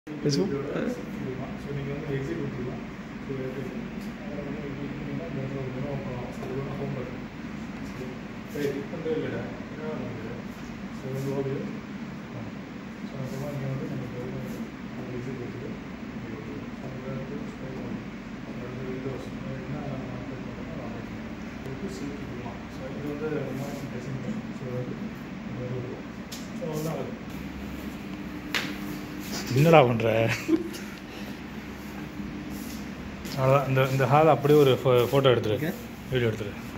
பேசுவோம் ஸோ நீங்கள் வந்து எக்ஸிட் கொடுத்துக்கலாம் ஸோ ஹோம் பட்டன் சரி கிளிக் பண்ணுறது இல்லைடா என்ன பண்ணுறது ஸோ வந்து ஓடு ஸோ அப்புறமா நீங்கள் வந்து நமக்கு வந்து அந்த எக்ஸிட் கொடுத்துட்டு விண்டோஸ் என்ன சிலிக்கிக்கலாம் ஸோ இது வந்து மார்க் டெசிங் ஸோ வந்து ஸோ அவ்வளோதான் அது என்னடா பண்ணுற அவ்வளோதான் இந்த இந்த ஹால் அப்படியே ஒரு ஃபோட்டோ எடுத்துரு வீடியோ எடுத்துரு